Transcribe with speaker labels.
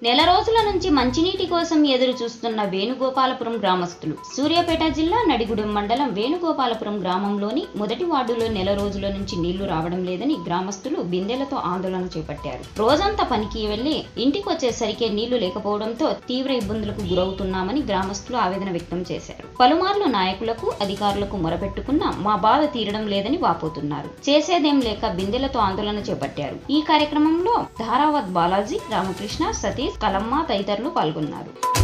Speaker 1: నెల రోజుల నుంచి మంచినీటి కోసం ఎదురు చూస్తున్న వేణుగోపాలపురం గ్రామస్తులు సూర్యాపేట జిల్లా నడిగుడెం మండలం వేణుగోపాలపురం గ్రామంలోని మొదటి వార్డులో నెల రోజుల నుంచి నీళ్లు రావడం లేదని గ్రామస్తులు బిందెలతో ఆందోళన చేపట్టారు రోజంతా పనికి వెళ్లి ఇంటికి వచ్చేసరికి నీళ్లు లేకపోవడంతో తీవ్ర ఇబ్బందులకు గురవుతున్నామని గ్రామస్తులు ఆవేదన వ్యక్తం చేశారు పలుమార్లు నాయకులకు అధికారులకు మొరపెట్టుకున్నా మా బాధ తీరడం లేదని వాపోతున్నారు చేసేదేం లేక బిందెలతో ఆందోళన చేపట్టారు ఈ కార్యక్రమంలో ధారావత్ బాలాజీ రామకృష్ణ సతీష్ కలమ్మ తదితరులు పాల్గొన్నారు